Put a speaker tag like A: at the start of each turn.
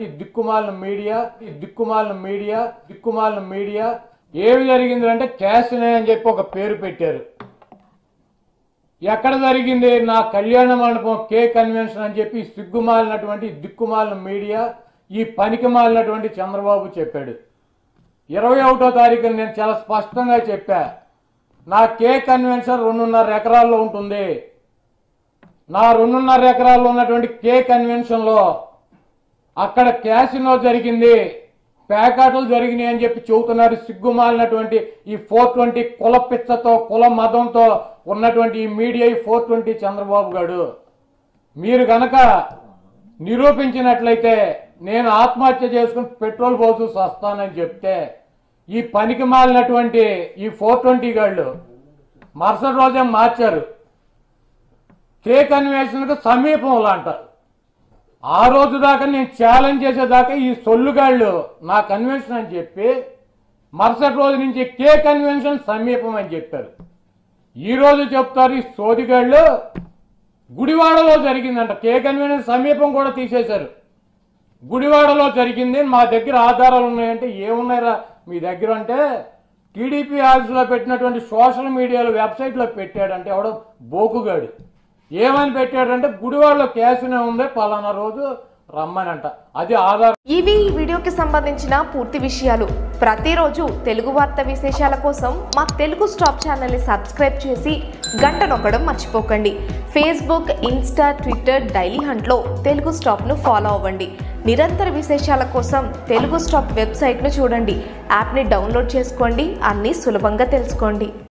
A: ఈ దిక్కుమాలిన మీడియా ఈ దిక్కుమాలిన మీడియా దిక్కుమాలిన మీడియా ఏమి జరిగింది అంటే క్యాసినే అని చెప్పి ఒక పేరు పెట్టారు ఎక్కడ జరిగింది నా కళ్యాణ మండపం కే కన్వెన్షన్ అని చెప్పి ఈ సిగ్గుమాలినటువంటి ఈ దిక్కుమాలిన మీడియా ఈ పనికి మాలినటువంటి చంద్రబాబు చెప్పాడు ఇరవై ఒకటో తారీఖున నేను చాలా స్పష్టంగా చెప్పా నా కే కన్వెన్షన్ రెండున్నర ఎకరాల్లో ఉంటుంది నా రెండున్నర ఎకరాల్లో ఉన్నటువంటి కే కన్వెన్షన్లో అక్కడ క్యాసినో జరిగింది ప్యాకాట్లు జరిగినాయి అని చెప్పి చెబుతున్నారు సిగ్గుమాలినటువంటి ఈ ఫోర్ ట్వంటీ కుల పిచ్చతో కుల మతంతో ఉన్నటువంటి ఈ మీడియా ఈ ఫోర్ ట్వంటీ చంద్రబాబు గారు మీరు గనక నిరూపించినట్లయితే నేను ఆత్మహత్య చేసుకుని పెట్రోల్ పోతూ వస్తానని చెప్తే ఈ పనికి మాలినటువంటి ఈ ఫోర్ ట్వంటీ గాళ్ళు మరుసటి రోజే మార్చారు కే కన్వెన్షన్కు సమీపంలో అంటారు ఆ రోజు దాకా నేను ఛాలెంజ్ చేసేదాకా ఈ సొల్లుగాళ్ళు నా కన్వెన్షన్ అని చెప్పి మరుసటి రోజు నుంచి కే కన్వెన్షన్ సమీపం అని చెప్పారు ఈ రోజు చెప్తారు ఈ సోదిగాళ్ళు గుడివాడలో జరిగిందంట కే కన్వెన్షన్ సమీపం కూడా తీసేశారు గుడివాడలో జరిగింది మా దగ్గర ఆధారాలు ఉన్నాయంటే ఏమున్నాయిరా మీ దగ్గర అంటే టీడీపీ ఆఫీసులో పెట్టినటువంటి సోషల్ మీడియాలో వెబ్సైట్లో పెట్టాడంటే ఎవడో బోకుగాడు ఏమని పెట్టాడంటే గుడివాడలో క్యాసినో ఉంది పలానా రోజు రమ్మనంట అది ఆధార్
B: ఇవి ఈ వీడియోకి సంబంధించిన పూర్తి విషయాలు ప్రతిరోజు తెలుగు వార్త విశేషాల కోసం మా తెలుగు స్టాప్ ఛానల్ని సబ్స్క్రైబ్ చేసి గంట నొక్కడం మర్చిపోకండి ఫేస్బుక్ ఇన్స్టా ట్విట్టర్ డైలీ హంట్లో తెలుగు స్టాప్ను ఫాలో అవ్వండి నిరంతర విశేషాల కోసం తెలుగు స్టాప్ వెబ్సైట్ను చూడండి యాప్ని డౌన్లోడ్ చేసుకోండి అన్నీ సులభంగా తెలుసుకోండి